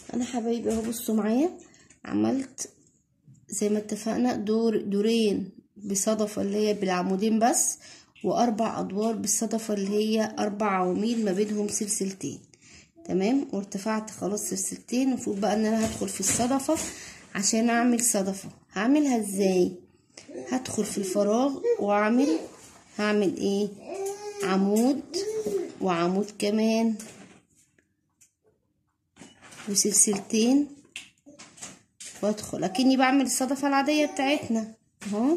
انا حبايبي اهو بصوا معايا عملت زي ما اتفقنا دور دورين بصدفة اللي هي بالعمودين بس واربع ادوار بالصدفة اللي هي اربع عواميد ما بينهم سلسلتين تمام وارتفعت خلاص سلسلتين المفروض بقى ان انا هدخل في الصدفة عشان اعمل صدفة هعملها ازاي هدخل في الفراغ واعمل هعمل ايه عمود وعمود كمان وسلسلتين وادخل اكني بعمل الصدفة العادية بتاعتنا اهو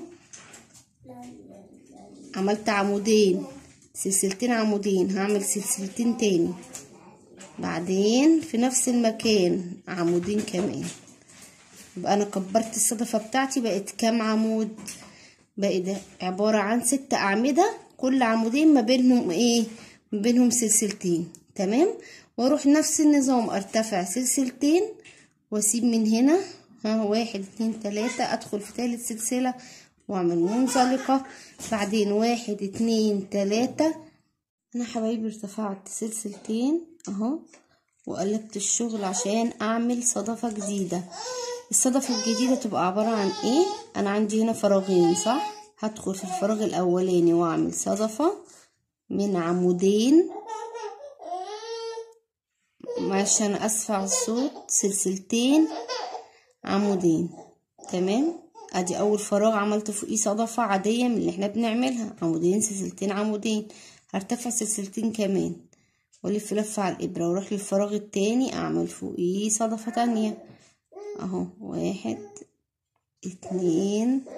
عملت عمودين سلسلتين عمودين هعمل سلسلتين تاني بعدين في نفس المكان عمودين كمان يبقى انا كبرت الصدفة بتاعتي بقت كام عمود بقى ده عبارة عن ست اعمدة كل عمودين ما بينهم ايه ما بينهم سلسلتين تمام واروح نفس النظام ارتفع سلسلتين واسيب من هنا ها واحد اتنين تلاتة ادخل في تالت سلسلة واعمل منزلقة بعدين واحد اتنين تلاتة انا حبايبي ارتفعت سلسلتين اهو وقلبت الشغل عشان اعمل صدفة جديدة الصدفة الجديدة تبقى عبارة عن ايه انا عندي هنا فراغين صح هدخل في الفراغ الاولاني واعمل صدفة من عمودين معلش انا اسفة على الصوت سلسلتين عمودين تمام ادي اول فراغ عملت فوقيه صدفة عادية من اللي احنا بنعملها عمودين سلسلتين عمودين هرتفع سلسلتين كمان والف لفة على الابرة واروح للفراغ التاني اعمل فوقيه صدفة تانية اهو واحد اتنين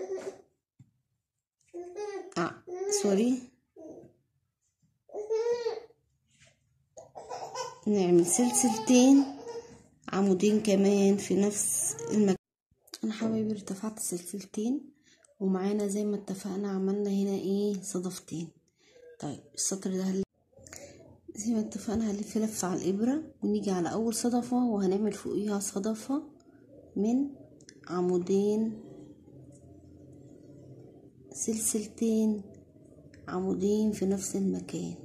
اه سوري نعمل سلسلتين عمودين كمان في نفس المكان انا حبايبي ارتفعت سلسلتين ومعانا زي ما اتفقنا عملنا هنا ايه صدفتين طيب السطر ده هل... زي ما اتفقنا هنلف لفة على الابرة ونيجي على اول صدفة وهنعمل فوقيها صدفة من عمودين سلسلتين عمودين في نفس المكان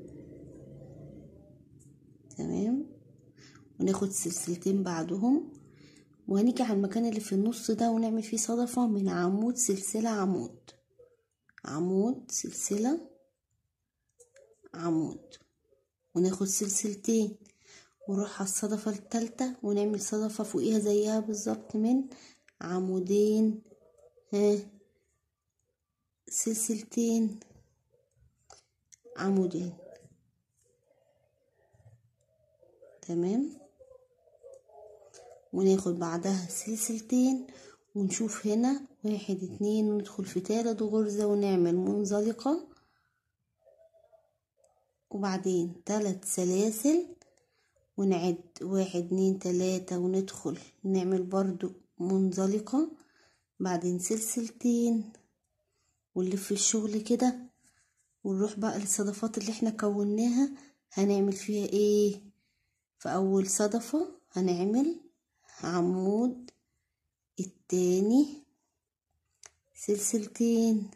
تمام وناخد سلسلتين بعدهم وهنيجي على المكان اللي في النص ده ونعمل فيه صدفة من عمود سلسلة عمود عمود سلسلة عمود وناخد سلسلتين ونروح على الصدفة التالتة ونعمل صدفة فوقيها زيها بالظبط من عمودين ها سلسلتين عمودين تمام وناخد بعدها سلسلتين ونشوف هنا واحد اتنين وندخل في تالت غرزة ونعمل منزلقة وبعدين تلات سلاسل ونعد واحد اتنين تلاتة وندخل نعمل برضو منزلقة بعدين سلسلتين ونلف الشغل كده ونروح بقى للصدفات اللي احنا كوناها هنعمل فيها ايه في اول صدفة هنعمل عمود التاني سلسلتين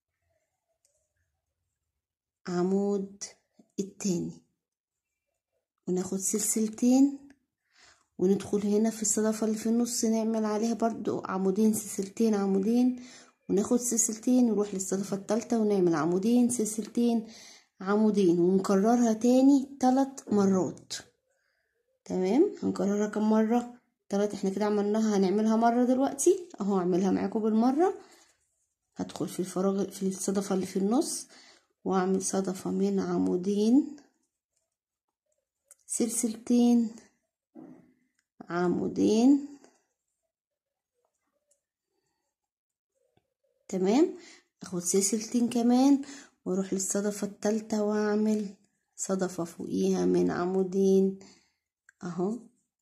عمود التاني وناخد سلسلتين وندخل هنا في الصدفة اللي في النص نعمل عليها برضو عمودين سلسلتين عمودين وناخد سلسلتين نروح للصدفة التالتة ونعمل عمودين سلسلتين عمودين ونكررها تاني تلات مرات تمام هنكررها كم مرة تلات احنا كده عملناها هنعملها مرة دلوقتي اهو اعملها معاكم بالمرة هدخل في الفراغ في الصدفة اللي في النص واعمل صدفة من عمودين سلسلتين عمودين تمام اخد سلسلتين كمان واروح للصدفة التالتة واعمل صدفة فوقيها من عمودين اهو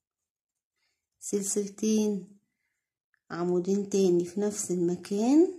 سلسلتين عمودين تاني في نفس المكان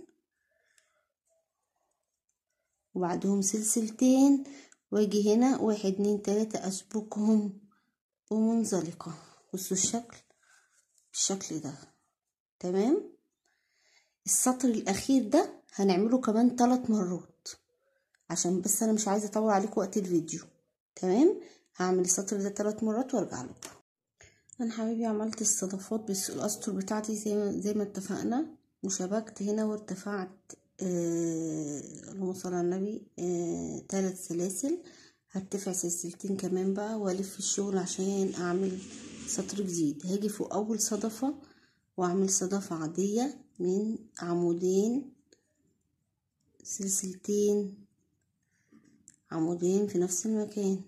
وبعدهم سلسلتين واجي هنا واحد اتنين تلاتة اسبكهم ومنزلقة بصوا الشكل بالشكل ده تمام السطر الاخير ده هنعمله كمان ثلاث مرات عشان بس انا مش عايزه اطول عليكم وقت الفيديو تمام هعمل السطر ده ثلاث مرات وارجع لكم انا حبيبي عملت الصدفات بس الاسطر بتاعتي زي ما زي ما اتفقنا وشبكت هنا وارتفعت آه اللهم صل على النبي آه ثلاث سلاسل هرتفع سلسلتين كمان بقى والف الشغل عشان اعمل سطر جديد هاجي فوق اول صدفة واعمل صدفة عادية من عمودين سلسلتين عمودين في نفس المكان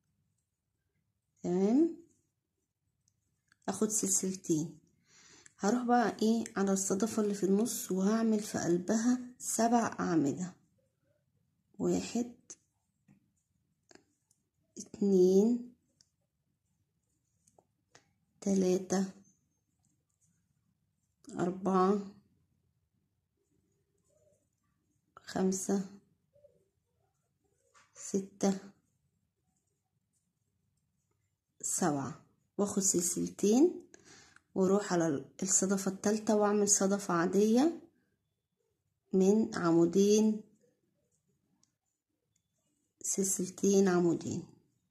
تمام اخد سلسلتين هروح بقى ايه على الصدفة اللي في النص وهعمل في قلبها سبع اعمدة واحد اتنين تلاتة أربعة خمسة ستة سبعة واخد سلسلتين واروح على الصدفة التالتة واعمل صدفة عادية من عمودين سلسلتين عمودين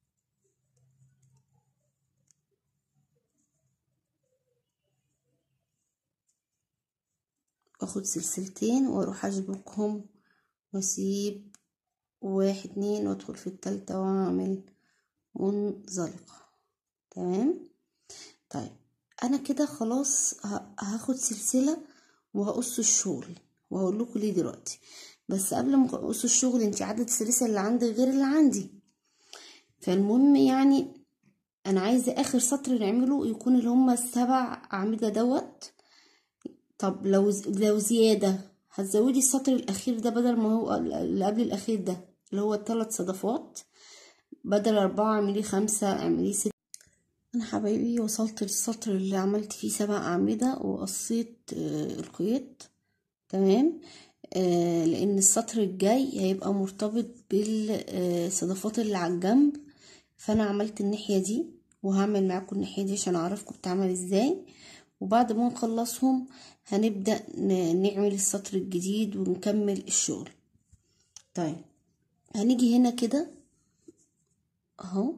واخد سلسلتين واروح اشبكهم واسيب واحد اتنين وادخل في التالتة واعمل منزلقة تمام طيب انا كده خلاص هاخد سلسلة وهقص الشغل وهقول لكم ليه دلوقتي بس قبل ما اقص الشغل انت عدد السلاسل اللي عندك غير اللي عندي فالمهم يعني انا عايزه اخر سطر نعمله يكون اللي هما السبع اعمده دوت طب لو لو زياده هتزودي السطر الاخير ده بدل ما هو اللي قبل الاخير ده اللي هو الثلاث صدفات بدل أربعة اعملي خمسة اعملي ستة أنا حبايبي وصلت للسطر اللي عملت فيه سبع أعمدة وقصيت آه الخيط تمام آه لأن السطر الجاي هيبقى مرتبط بالصدفات اللي على الجنب فأنا عملت الناحية دي وهعمل معاكم الناحية دي عشان أعرفكم بتعمل ازاي وبعد ما نخلصهم هنبدأ نعمل السطر الجديد ونكمل الشغل طيب هنيجي هنا كده اهو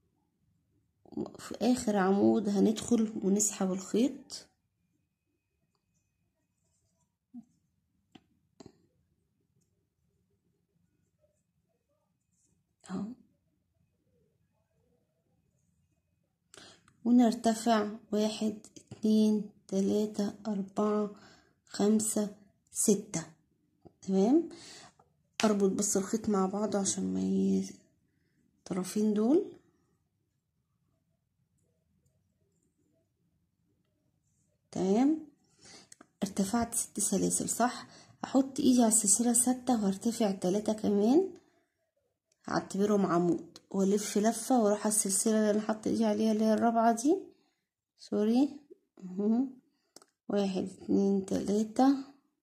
في اخر عمود هندخل ونسحب الخيط اهو ونرتفع واحد اتنين تلاتة اربعة خمسة ستة تمام اربط بس الخيط مع بعض عشان ما ي... الطرفين دول تمام ارتفعت ست سلاسل صح احط ايدي على السلسلة الستة وارتفع تلاتة كمان هعتبرهم عمود والف لفة واروح على السلسلة اللي انا حاطه ايدي عليها اللي هي الرابعة دي سوري اهو واحد اتنين تلاتة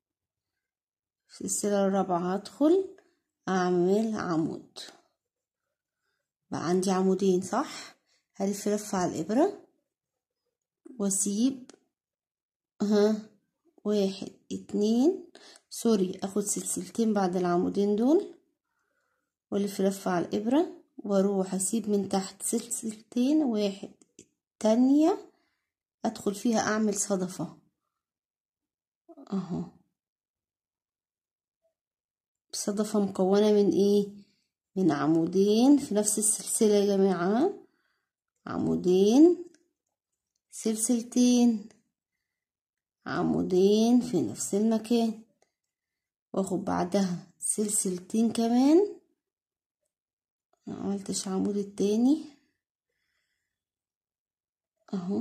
السلسلة الرابعة هدخل اعمل عمود بقى عندي عمودين صح هلف لفة على الابرة واسيب ها واحد اتنين سوري اخد سلسلتين بعد العمودين دول والف لفة على الابرة واروح اسيب من تحت سلسلتين واحد التانية ادخل فيها اعمل صدفة اهو صدفة مكونة من ايه من عمودين في نفس السلسلة يا جماعة عمودين سلسلتين عمودين في نفس المكان واخد بعدها سلسلتين كمان معملتش عمود التاني اهو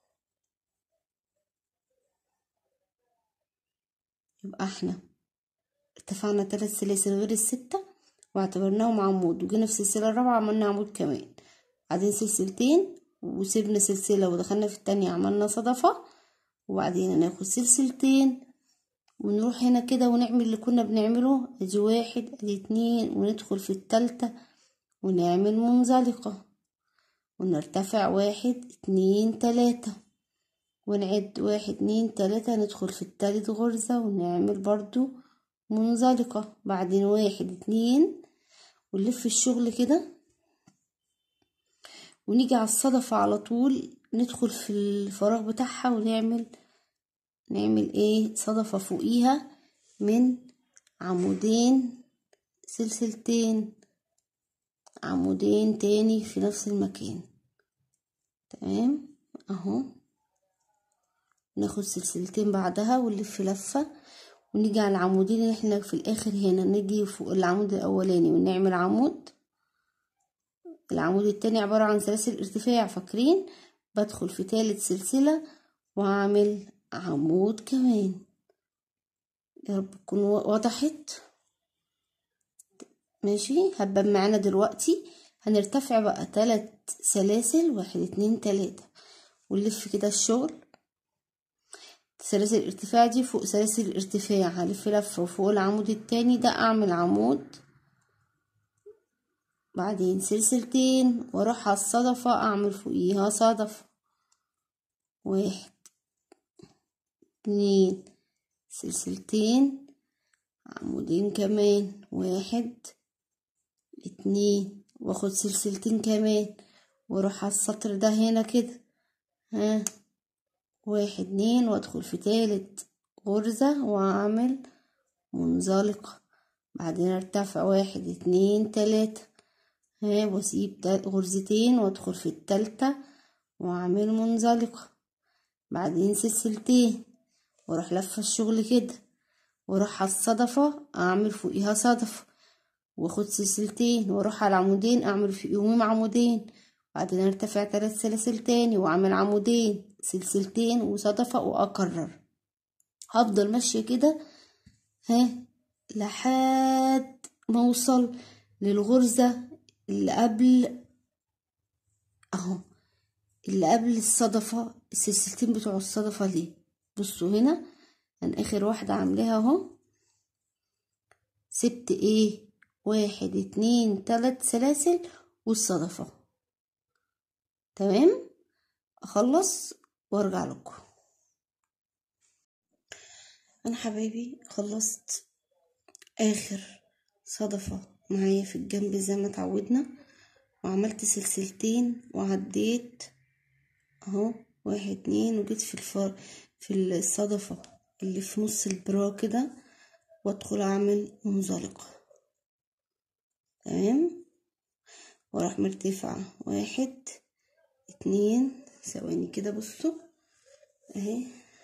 يبقى احنا اتفقنا تلات سلاسل غير الستة واعتبرناهم عمود وجينا في السلسلة الرابعة عملنا عمود كمان بعدين سلسلتين وسيبنا سلسلة ودخلنا في التانية عملنا صدفة وبعدين هناخد سلسلتين ونروح هنا كده ونعمل اللي كنا بنعمله ادي واحد ادي اتنين وندخل في التالتة ونعمل منزلقة ونرتفع واحد اتنين تلاتة ونعد واحد اتنين تلاتة ندخل في التالت غرزة ونعمل برضو منزلقة بعدين واحد اتنين ونلف الشغل كده ونيجي على الصدفة على طول ندخل في الفراغ بتاعها ونعمل نعمل ايه صدفة فوقيها من عمودين سلسلتين عمودين تاني في نفس المكان تمام اهو ناخد سلسلتين بعدها ونلف لفة ونيجي على العمودين اللي احنا في الاخر هنا نيجي فوق العمود الاولاني ونعمل عمود العمود التاني عبارة عن سلاسل ارتفاع فاكرين بدخل في تالت سلسلة وهعمل عمود كمان يا رب تكون وضحت ماشي هبقى معانا دلوقتي هنرتفع بقى تلات سلاسل واحد اتنين تلاتة ونلف كده الشغل سلاسل الارتفاع دي فوق سلاسل الارتفاع هلف لفة وفوق العمود التاني ده اعمل عمود بعدين سلسلتين واروح على الصدفة اعمل فوقيها صدفة واحد اتنين سلسلتين عمودين كمان واحد اتنين واخد سلسلتين كمان واروح على السطر ده هنا كده ها واحد اتنين وادخل في تالت غرزة واعمل منزلقة بعدين ارتفع واحد اتنين تلاتة ها واسيب غرزتين وادخل في التالتة واعمل منزلقة بعدين سلسلتين واروح لفة الشغل كده واروح على الصدفة اعمل فوقيها صدفة واخد سلسلتين واروح على العمودين اعمل فوقيهم عمودين بعدين ارتفع تلات سلاسل تاني واعمل عمودين سلسلتين وصدفة واكرر هفضل ماشية كده ها لحد ما اوصل للغرزة اللي قبل اهو اللي قبل الصدفة السلسلتين بتوع الصدفة دي بصوا هنا انا اخر واحدة عاملاها اهو سبت ايه واحد اتنين تلات سلاسل والصدفة تمام اخلص وارجع لكم انا حبايبي خلصت اخر صدفة معايا في الجنب زي ما اتعودنا وعملت سلسلتين وعديت اهو واحد اتنين وجيت في الفر في الصدفة اللي في نص البرا كده وادخل اعمل منزلقة تمام واروح مرتفعة واحد اتنين ثواني كده بصوا اهي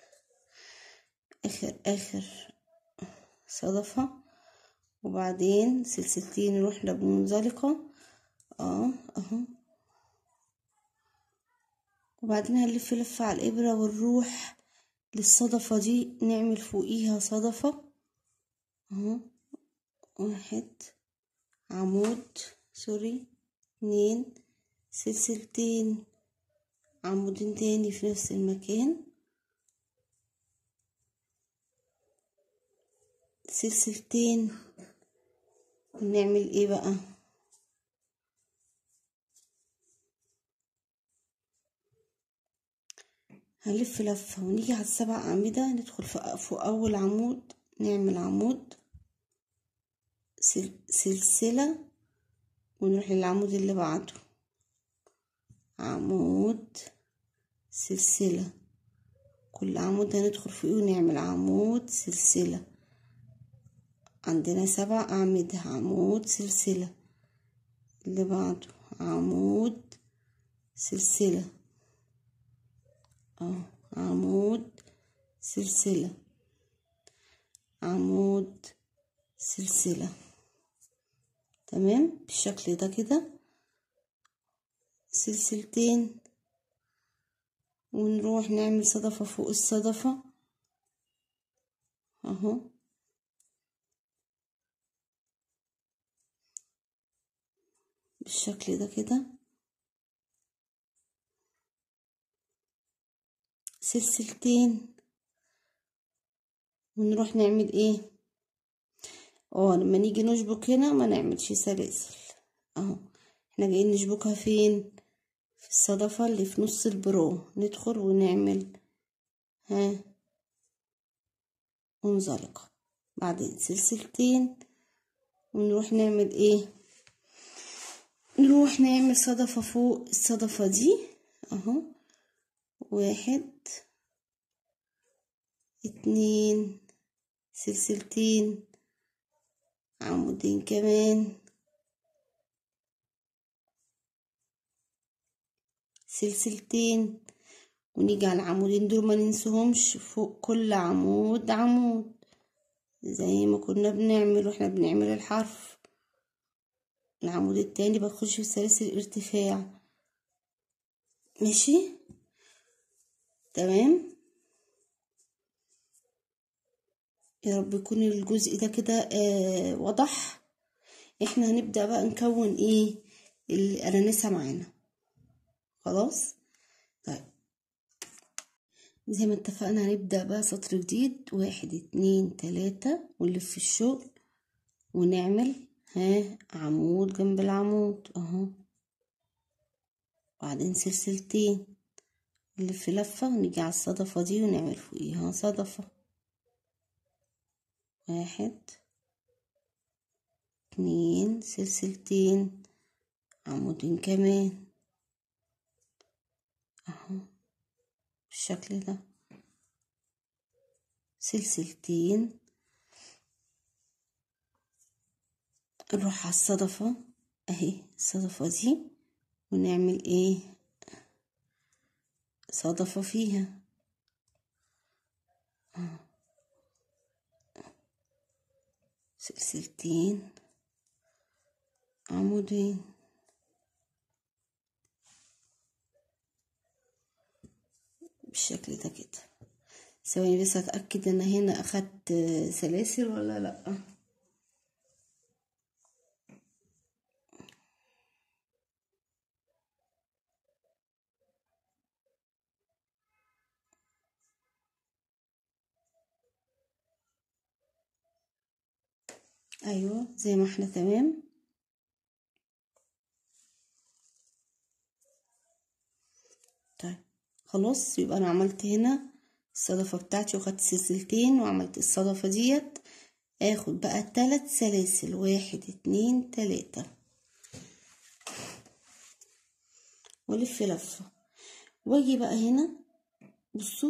اخر اخر صدفة وبعدين سلسلتين نروح بمنزلقة اه اهو وبعدين هنلف لفة على الإبرة ونروح للصدفة دي نعمل فوقيها صدفة اهو واحد عمود سوري اتنين سلسلتين عمودين تاني في نفس المكان سلسلتين ونعمل ايه بقى هنلف لفة ونيجي على السبع أعمدة ندخل فوق أول عمود نعمل عمود سلسلة ونروح للعمود اللي بعده عمود سلسلة كل عمود هندخل فيه ونعمل عمود سلسلة عندنا سبع أعمدة عمود سلسلة اللي بعده عمود سلسلة اه عمود سلسلة عمود سلسلة تمام بالشكل ده كده سلسلتين ونروح نعمل صدفة فوق الصدفة اهو بالشكل ده كده سلسلتين ونروح نعمل ايه اه لما نيجي نشبك هنا ما نعملش سلاسل اهو احنا جايين نشبكها فين في الصدفة اللي في نص البرو ندخل ونعمل ها منزلقة بعدين سلسلتين ونروح نعمل ايه نروح نعمل صدفة فوق الصدفة دي اهو واحد اتنين سلسلتين عمودين كمان سلسلتين ونيجي على العمودين دول ما ننسهمش فوق كل عمود عمود زي ما كنا بنعمل واحنا بنعمل الحرف العمود التاني بخش في سلاسل الارتفاع ماشي تمام يا رب يكون الجزء ده كده آه وضح احنا هنبدأ بقى نكون ايه الاناناسة معانا خلاص طيب زي ما اتفقنا هنبدأ بقى سطر جديد واحد اتنين تلاتة ونلف الشغل ونعمل ها عمود جنب العمود اهو وبعدين سلسلتين نلف لفة ونيجي على الصدفة دي ونعمل فوقيها صدفة واحد اتنين سلسلتين عمودين كمان اهو بالشكل ده سلسلتين نروح على الصدفة اهي الصدفة دي ونعمل ايه صدفة فيها سلسلتين عمودين بالشكل ده كده ثواني بس اتاكد ان هنا اخدت سلاسل ولا لا ايوه زي ما احنا تمام طيب خلاص يبقى انا عملت هنا الصدفة بتاعتي وخدت سلسلتين وعملت الصدفة ديت اخد بقى تلات سلاسل واحد اتنين تلاتة والف لفة واجي بقى هنا بصوا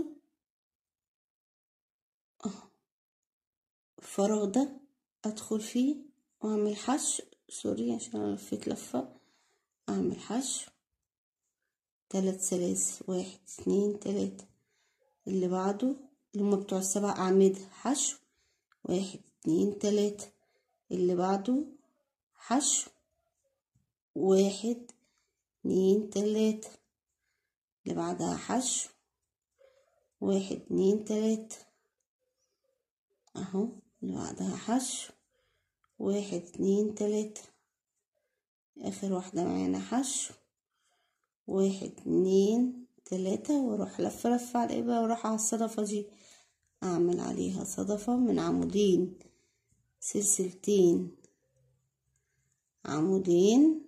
اه الفراغ ده ادخل فيه واعمل حشو سوري عشان انا لفيت لفة اعمل حشو تلات سلاسل واحد اتنين تلاتة اللي بعده اللي هما بتوع السبع أعمدة حشو واحد اتنين تلاتة اللي بعده حشو واحد اتنين تلاتة اللي بعدها حشو واحد اتنين تلاتة اهو اللي بعدها حشو واحد اتنين تلاتة اخر واحدة معانا حشو واحد اتنين تلاتة واروح لفة لفة على الابرة واروح على الصدفة دي اعمل عليها صدفة من عمودين سلسلتين عمودين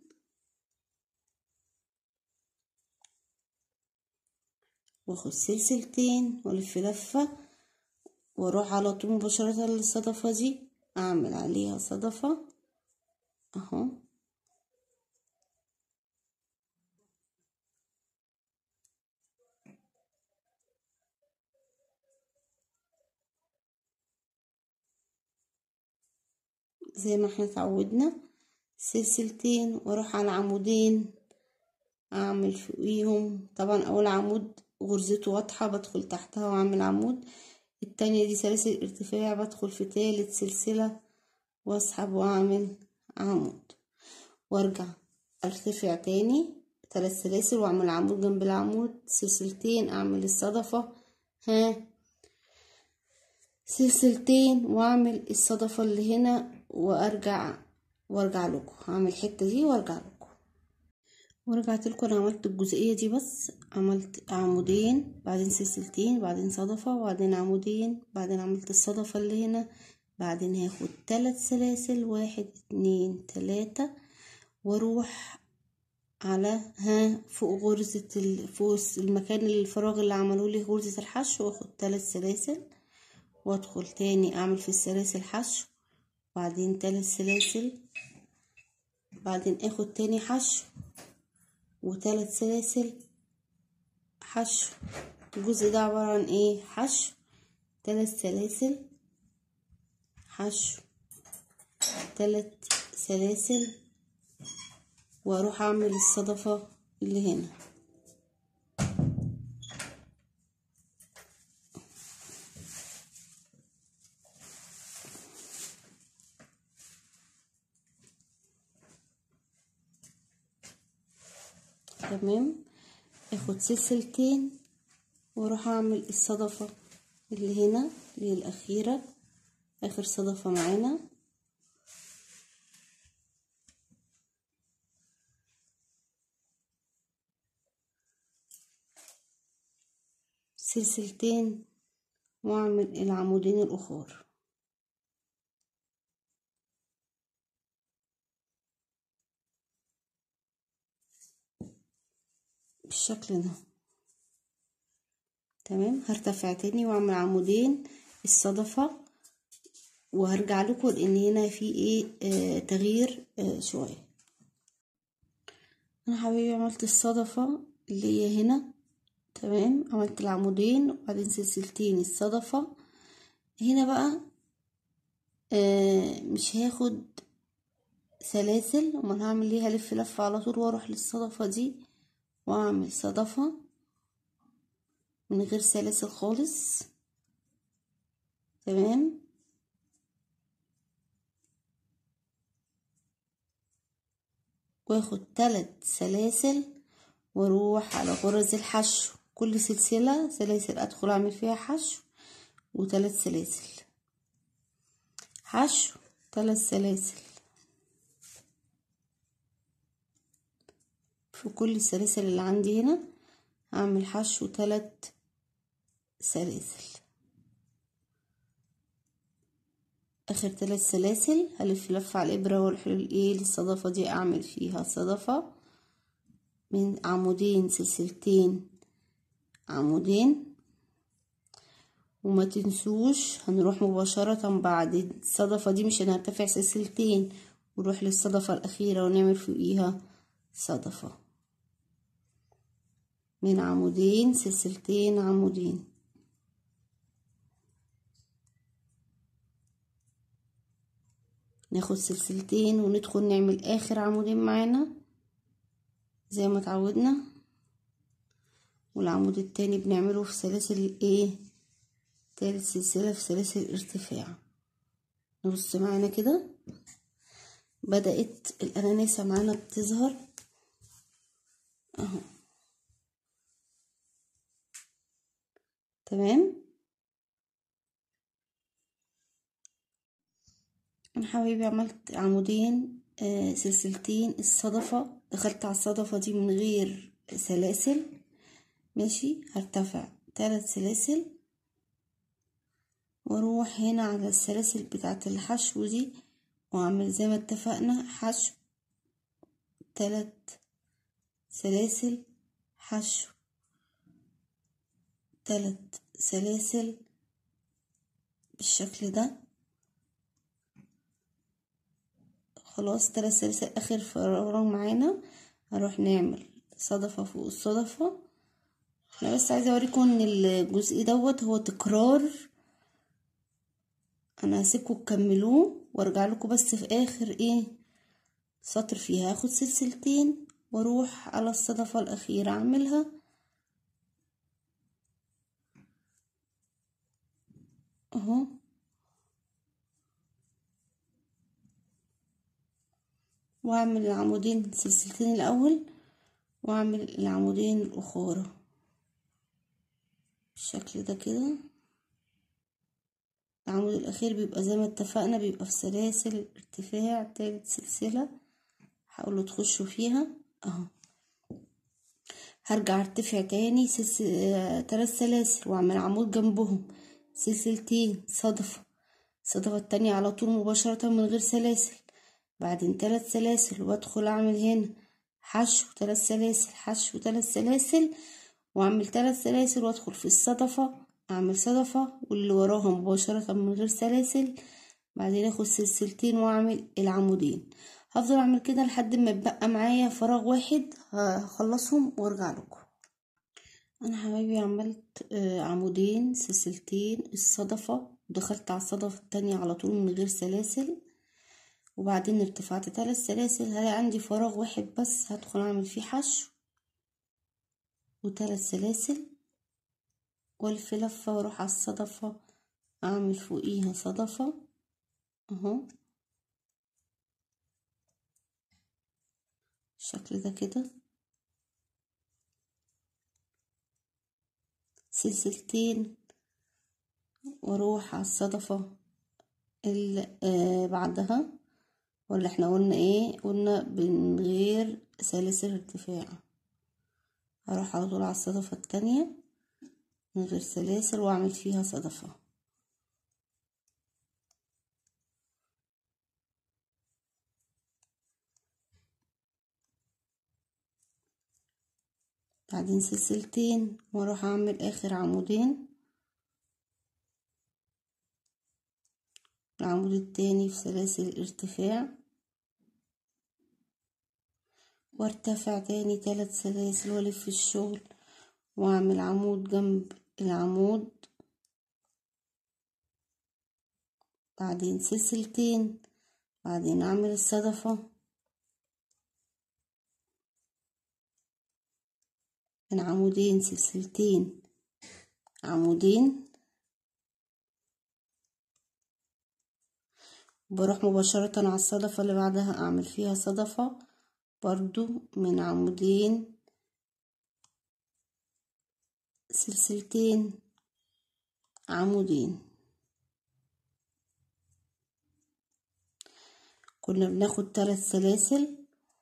واخد سلسلتين والف لفة واروح على طول مباشرة للصدفة دي اعمل عليها صدفة اهو زي ما احنا اتعودنا سلسلتين واروح على عمودين اعمل فوقيهم طبعا اول عمود غرزته واضحة بدخل تحتها واعمل عمود التانية دي سلاسل ارتفاع بدخل في تالت سلسلة واسحب واعمل عمود وارجع ارتفع تاني تلات سلاسل واعمل عمود جنب العمود سلسلتين اعمل الصدفة ها سلسلتين واعمل الصدفة اللي هنا وارجع وارجع لكم هعمل الحتة دي وارجع لكم ورجعت لكم انا عملت الجزئية دي بس عملت عمودين بعدين سلسلتين بعدين صدفة وبعدين عمودين بعدين عملت الصدفة اللي هنا بعدين هاخد تلات سلاسل واحد اتنين تلاتة واروح على ها فوق غرزة ال... فوق المكان الفراغ اللي عملوا لي غرزة الحشو واخد تلات سلاسل وادخل تاني اعمل في السلاسل حشو بعدين تلات سلاسل بعدين اخد تاني حشو وتلات سلاسل حشو الجزء ده عبارة عن ايه حشو تلات سلاسل حشو تلات سلاسل واروح اعمل الصدفة اللي هنا تمام اخد سلسلتين واروح اعمل الصدفة اللي هنا اللي هي الاخيرة اخر صدفة معانا سلسلتين واعمل العمودين الاخر بالشكل ده تمام هرتفع تاني واعمل عمودين الصدفة وهرجع لكم لان هنا في ايه آه تغيير آه شوية انا حبيبي عملت الصدفة اللي هي هنا تمام عملت العمودين وبعدين سلسلتين الصدفة هنا بقى آه مش هاخد سلاسل امال هعمل ايه هلف لفة على طول واروح للصدفة دي واعمل صدفة من غير سلاسل خالص تمام واخد تلات سلاسل واروح على غرز الحشو كل سلسلة سلاسل ادخل اعمل فيها حشو وتلات سلاسل حشو تلات سلاسل في كل السلاسل اللي عندي هنا هعمل حشو تلات سلاسل اخر تلات سلاسل هلف لفة على الابرة واروح للايه للصدفة دي اعمل فيها صدفة من عمودين سلسلتين عمودين وما تنسوش هنروح مباشرة بعد الصدفة دي مش هنرتفع سلسلتين ونروح للصدفة الأخيرة ونعمل فوقيها صدفة من عمودين سلسلتين عمودين ناخد سلسلتين وندخل نعمل اخر عمودين معانا زي ما اتعودنا والعمود التاني بنعمله في سلاسل الايه تالت سلسلة في سلاسل الارتفاع نبص معانا كده بدأت الأناناسة معانا بتظهر اهو تمام انا حبايبي عملت عمودين آه سلسلتين الصدفة دخلت على الصدفة دي من غير سلاسل ماشي هرتفع تلات سلاسل واروح هنا على السلاسل بتاعة الحشو دي واعمل زي ما اتفقنا حشو تلات سلاسل حشو تلات سلاسل بالشكل ده خلاص تلات سلاسل اخر فراغ معانا هنروح نعمل صدفة فوق الصدفة انا بس عايزة اوريكم ان الجزء دوت هو تكرار انا هسيبكم تكملوه وارجع لكم بس في اخر ايه سطر فيها هاخد سلسلتين واروح على الصدفة الاخيرة اعملها اهو واعمل العمودين سلسلتين الاول واعمل العمودين الاخرى بالشكل ده كده العمود الاخير بيبقى زي ما اتفقنا بيبقى في سلاسل ارتفاع تالت سلسلة حاولوا تخشوا فيها اهو هرجع ارتفع تاني سلسل... تلات سلاسل واعمل عمود جنبهم سلسلتين صدفة الصدفة التانية على طول مباشرة من غير سلاسل بعدين تلات سلاسل وادخل اعمل هنا حشو تلات سلاسل حشو تلات سلاسل واعمل تلات سلاسل وادخل في الصدفة اعمل صدفة واللي وراها مباشرة من غير سلاسل بعدين اخد سلسلتين واعمل العمودين هفضل اعمل كده لحد ما يبقى معايا فراغ واحد هخلصهم وارجع لكم انا حبايبي عملت آه، عمودين سلسلتين الصدفة دخلت على الصدفة التانية على طول من غير سلاسل وبعدين ارتفعت ثلاث سلاسل هلاقي عندي فراغ واحد بس هدخل اعمل فيه حشو وثلاث سلاسل والف لفة واروح على الصدفة اعمل فوقيها صدفة اهو الشكل ده كده سلسلتين واروح على الصدفة اللي آه بعدها ولا احنا قلنا ايه قلنا من غير سلاسل ارتفاع هروح على طول على الصدفة التانية من غير سلاسل واعمل فيها صدفة بعدين سلسلتين واروح اعمل اخر عمودين العمود التاني في سلاسل الارتفاع وارتفع تاني تلات سلاسل والف الشغل واعمل عمود جنب العمود بعدين سلسلتين بعدين اعمل الصدفة من عمودين سلسلتين عمودين بروح مباشرة على الصدفة اللي بعدها اعمل فيها صدفة برضو من عمودين سلسلتين عمودين كنا بناخد ثلاث سلاسل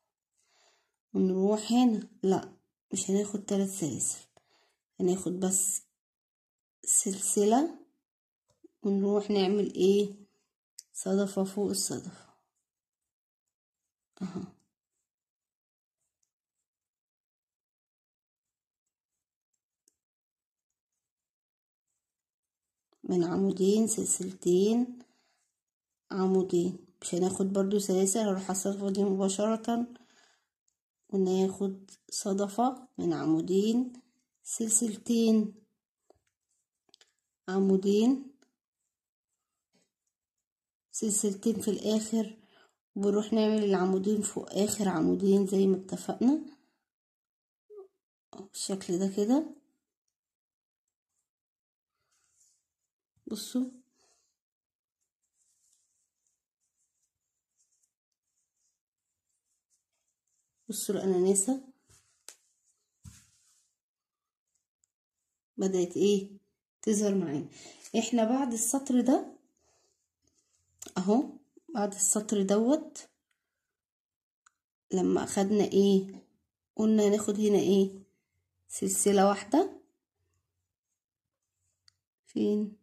ونروح هنا لا مش هناخد ثلاث سلاسل هناخد بس سلسلة ونروح نعمل ايه صدفة فوق الصدفة اهو من عمودين سلسلتين عمودين مش هناخد برضو سلاسل هروح على الصدفة دي مباشرة وناخد صدفة من عمودين سلسلتين عمودين سلسلتين في الاخر وبنروح نعمل العمودين فوق اخر عمودين زي ما اتفقنا بالشكل ده كده بصوا بصوا الاناناسه بدات ايه تظهر معانا احنا بعد السطر ده اهو بعد السطر دوت لما اخدنا ايه قلنا ناخد هنا ايه سلسله واحده فين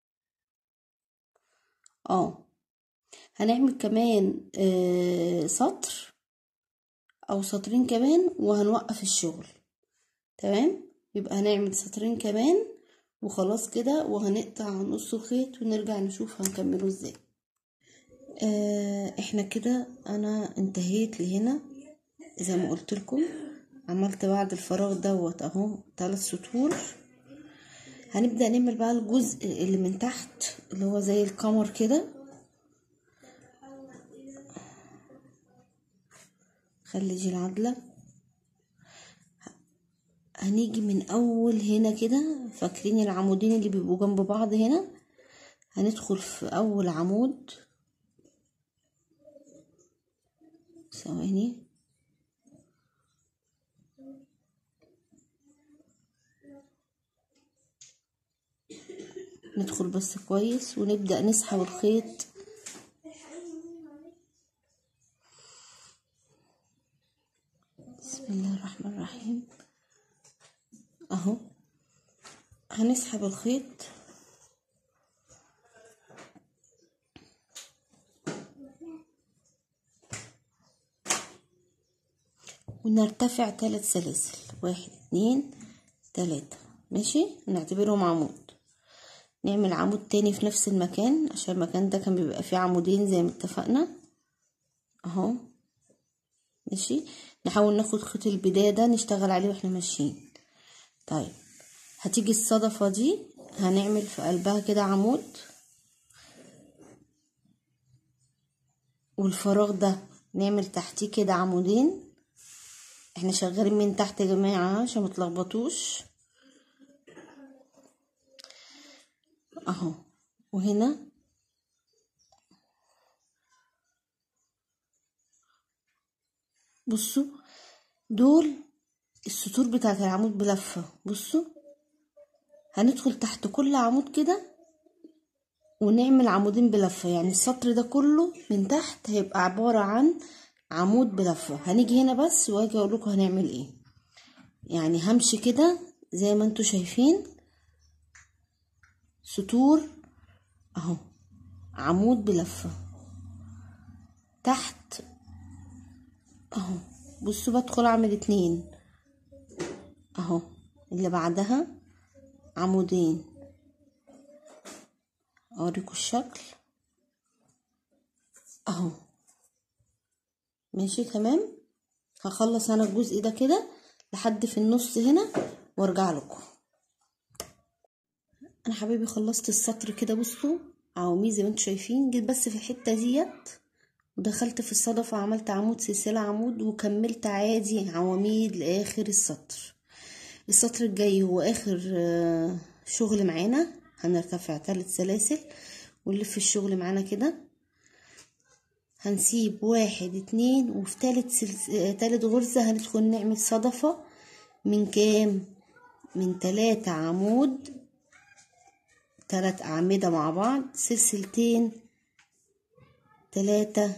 اه هنعمل كمان آه سطر او سطرين كمان وهنوقف الشغل تمام يبقى هنعمل سطرين كمان وخلاص كده وهنقطع نص الخيط ونرجع نشوف هنكمله ازاي آه احنا كده انا انتهيت لهنا زي ما قلت لكم عملت بعد الفراغ دوت اهو ثلاث سطور هنبدأ نعمل بقى الجزء اللي من تحت اللي هو زي القمر كده خلي العدلة هنيجي من اول هنا كده فاكرين العمودين اللي بيبقوا جنب بعض هنا هندخل في اول عمود ثواني ندخل بس كويس ونبدأ نسحب الخيط بسم الله الرحمن الرحيم اهو هنسحب الخيط ونرتفع ثلاث سلاسل واحد اتنين تلاتة ماشي نعتبرهم عمود نعمل عمود تاني في نفس المكان عشان المكان ده كان بيبقى فيه عمودين زي ما اتفقنا اهو ماشي نحاول ناخد خيط البداية ده نشتغل عليه واحنا ماشيين طيب هتيجي الصدفة دي هنعمل في قلبها كده عمود والفراغ ده نعمل تحتيه كده عمودين احنا شغالين من تحت يا جماعة عشان متلخبطوش اهو وهنا بصوا دول السطور بتاعت العمود بلفة بصوا هندخل تحت كل عمود كده ونعمل عمودين بلفة يعني السطر ده كله من تحت هيبقى عبارة عن عمود بلفة هنيجي هنا بس واجي اقول لكم هنعمل ايه يعني همشي كده زي ما انتوا شايفين سطور اهو عمود بلفة تحت اهو بصوا بدخل اعمل اتنين اهو اللي بعدها عمودين اوريكم الشكل اهو ماشي تمام هخلص انا الجزء ده كده لحد في النص هنا وارجع لكم انا حبيبي خلصت السطر كده بصوا عواميد زي ما انتوا شايفين جيت بس في الحته ديت ودخلت في الصدفه عملت عمود سلسله عمود وكملت عادي عواميد لاخر السطر السطر الجاي هو اخر شغل معانا هنرتفع ثلاث سلاسل ونلف الشغل معانا كده هنسيب واحد اتنين وفي تالت سلس... تالت غرزة هندخل نعمل صدفة من كام من تلاتة عمود تلات أعمدة مع بعض سلسلتين تلاتة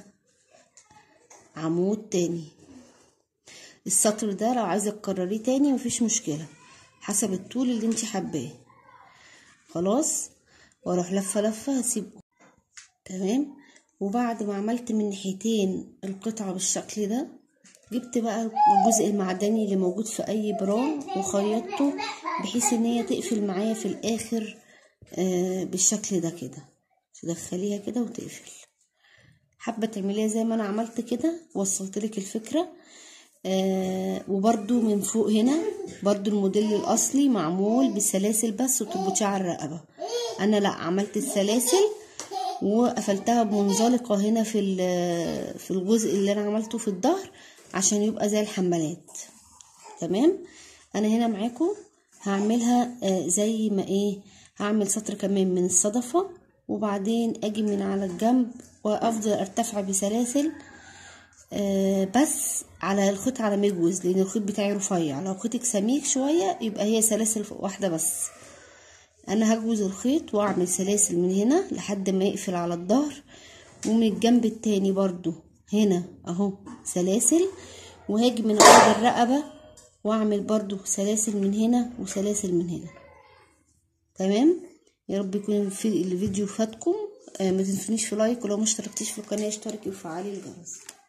عمود تاني السطر ده لو عايزة تكرريه تاني مفيش مشكلة حسب الطول اللي انت حباه خلاص واروح لفة لفة هسيبه تمام وبعد ما عملت من ناحيتين القطعة بالشكل ده جبت بقى الجزء المعدني اللي موجود في اي برا وخيطته بحيث ان هي تقفل معايا في الاخر آه بالشكل ده كده تدخليها كده وتقفل حابة تعمليها زي ما انا عملت كده وصلت لك الفكرة آه وبرده من فوق هنا برده الموديل الاصلي معمول بسلاسل بس وتربطيها على الرقبة انا لا عملت السلاسل وقفلتها بمنزلقة هنا في في الجزء اللي انا عملته في الظهر عشان يبقى زي الحمالات تمام انا هنا معاكم هعملها آه زي ما ايه هعمل سطر كمان من الصدفة وبعدين اجي من على الجنب وافضل ارتفع بسلاسل آه بس على الخيط على مجوز لان الخيط بتاعي رفيع لو خيطك سميك شوية يبقى هي سلاسل واحدة بس انا هجوز الخيط واعمل سلاسل من هنا لحد ما يقفل على الظهر ومن الجنب التاني برضو هنا اهو سلاسل وهاجي من عند الرقبة واعمل برضو سلاسل من هنا وسلاسل من هنا تمام يا رب يكون في الفيديو فاتكم آه ما تنسونيش في لايك ولو ما اشتركتيش في القناة اشتركي وفعلي الجرس